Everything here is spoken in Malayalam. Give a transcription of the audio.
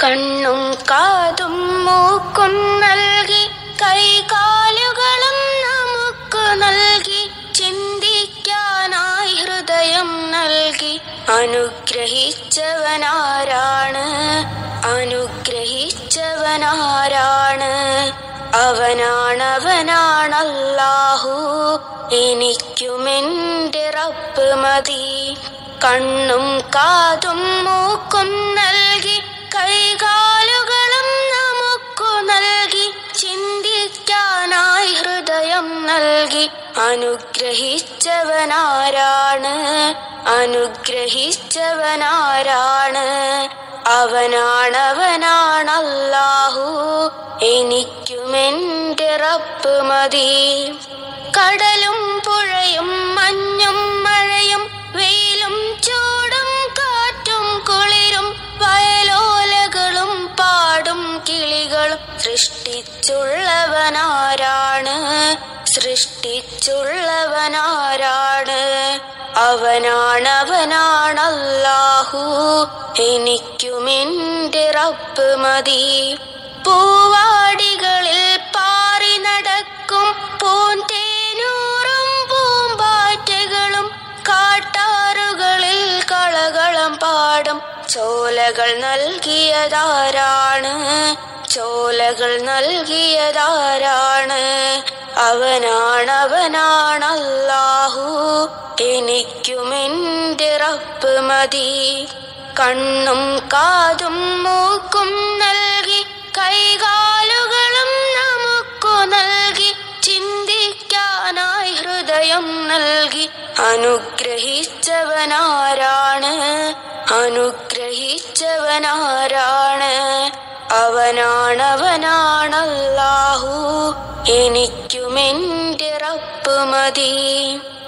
കണ്ണും കാതും മൂക്കും നൽകി കൈകാലുകളും നമുക്ക് നൽകി ചിന്തിക്കാനായി ഹൃദയം നൽകി അനുഗ്രഹിച്ചവനാരാണ് അനുഗ്രഹിച്ചവനാരാണ് അവനാണവനാണല്ലാഹു എനിക്കുമെൻ്റെ റബ്ബ് മതി കണ്ണും കാതും മൂക്കും നൽകി കൈകാലുകളും നമുക്കു നൽകി ചിന്തിക്കാനായി ഹൃദയം നൽകി അനുഗ്രഹിച്ചവനാരാണ് അനുഗ്രഹിച്ചവനാരാണ് അവനാണവനാണല്ലാഹു എനിക്കുമെൻ്റെ റബ്ബ് മതി കടലും പുഴയും മഞ്ഞും മഴയും വെയിലും ചൂടും കാറ്റും കുളിരും വയലോലകളും പാടും കിളികളും സൃഷ്ടിച്ചുള്ളവനാരാണ് സൃഷ്ടിച്ചുള്ളവനാരാണ് അവനാണവനാണല്ലാഹു എനിക്കുമെൻ്റെ റബ്ബ് മതി പൂവാടികളിൽ പാറി നടക്കും പൂന്തേനൂറും പൂമ്പാറ്റകളും കാട്ടാറുകളിൽ കളകളം പാടും ചോലകൾ നൽകിയതാരാണ് ചോലകൾ നൽകിയതാരാണ് അവനാണവനാണല്ലാഹു എനിക്കുമെൻ്റെ റബ്ബ് മതി കണ്ണും കാതും മൂക്കും നൽകി കൈകാലുകളും നമുക്കു നൽകി ചിന്തിക്കാനായി ഹൃദയം നൽകി അനുഗ്രഹിച്ചവനാരാണ് അനുഗ്രഹിച്ചവനാരാണ് അവനാണവനാണല്ലാഹു എനിക്കുമെൻ്റെ റബ്ബ് മതി